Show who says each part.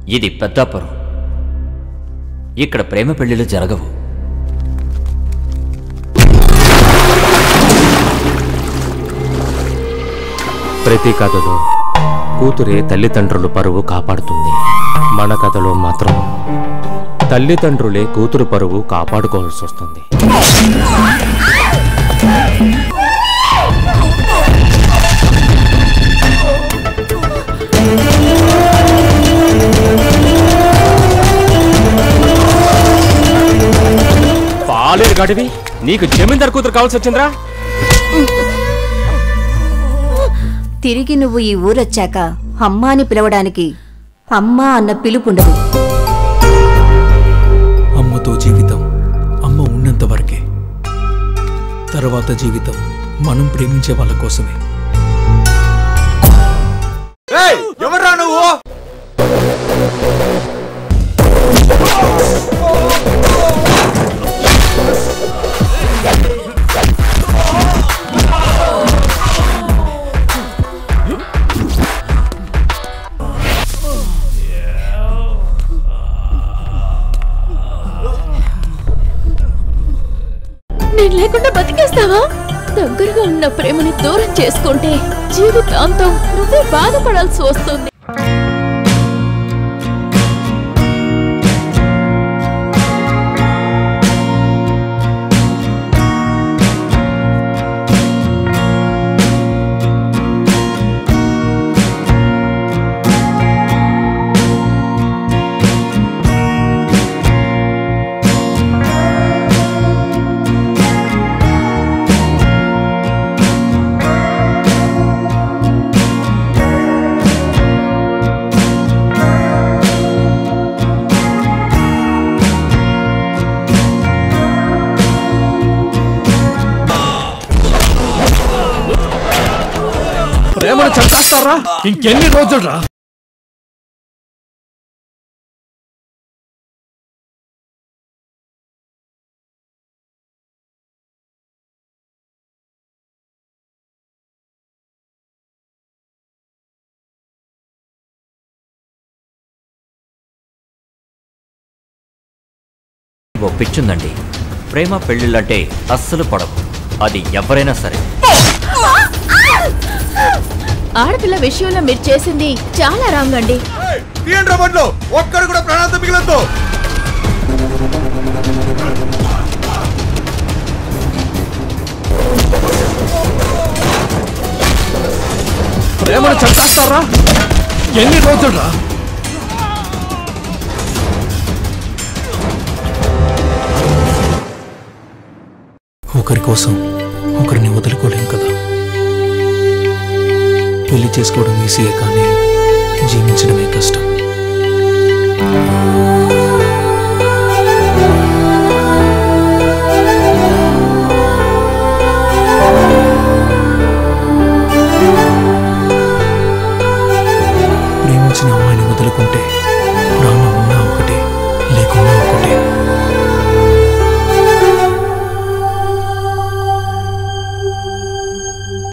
Speaker 1: ఇది పెద్దాపురం ఇక్కడ ప్రేమ పెళ్లిళ్ళు జరగవు
Speaker 2: ప్రతి కథలో కూతురే తల్లిదండ్రులు పరువు కాపాడుతుంది మన కథలో మాత్రం తల్లిదండ్రులే కూతురు పరువు కాపాడుకోవాల్సి వస్తుంది పాలేరు గడివి నీకు జమీందార్ కూతురు కావాల్సి వచ్చిందిరా
Speaker 3: తిరిగి నువ్వు ఈ ఊరొచ్చాక అమ్మా అని పిలవడానికి అమ్మా అన్న పిలుపుండదు
Speaker 4: అమ్మతో జీవితం అమ్మ ఉన్నంత వరకే తర్వాత జీవితం మనం ప్రేమించే వాళ్ళ కోసమే
Speaker 5: ఎవర్రా నువ్వు
Speaker 6: నేను లేకుండా బతికేస్తావా దగ్గరగా ఉన్న ప్రేమని దూరం చేసుకుంటే జీవితాంతం నువ్వే బాధపడాల్సి వస్తుంది
Speaker 4: ప్రేమను చంపేస్తారా ఇంకెన్ని రోజులు రా
Speaker 1: ఓ పిచ్చుందండి ప్రేమ పెళ్ళిళ్ళంటే అస్సలు పడవు అది ఎవరైనా సరే
Speaker 6: ఆడపిల్ల విషయంలో మీరు చేసింది చాలా రాంగ్ అండి
Speaker 5: తీయండి బండ్లు ఒక్కడు కూడా ప్రాణాలతో మిగిలొద్దు
Speaker 4: ప్రేమను చంపేస్తారా ఎన్ని రోజులు రా ఒకరి కోసం ఒకరిని వదులుకోలేం కదా పెళ్లి చేసుకోవడం ఈజీయే కానీ జీవించడమే కష్టం ప్రేమించిన అమ్మాయిని వదులుకుంటే